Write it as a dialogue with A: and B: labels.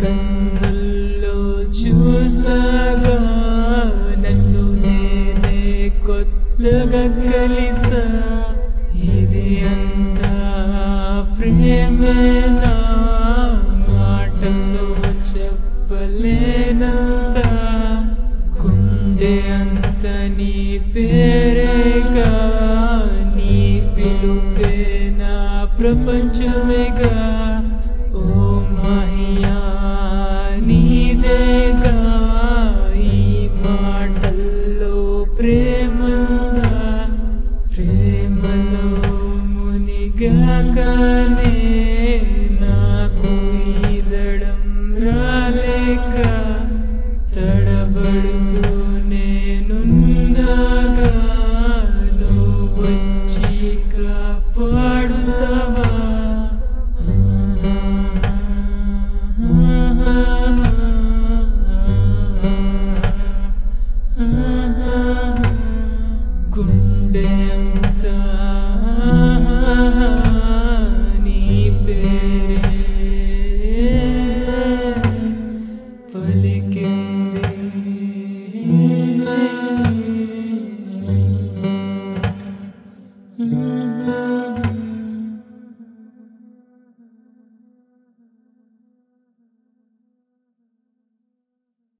A: కన్నుల్లో చూసాగా నన్ను నేనే కొత్తగా కలిసా ఇది అంతా ప్రేమేనా మాటల్లో చెప్పలేనంత గుండె అంత నీ పేరేగా నీ పిలుపే నా ప్రపంచమేగా ఓ మహియా నీదేగా ఈ మాటల్లో ప్రేమందా ప్రేమలో మునిగాకనే నాకు ఈదడం రాలేక తడబడుతూ నేనుండగా నువ్వు వచ్చి కాపాడుతావా గుండె అంతా నీ పేరే పలి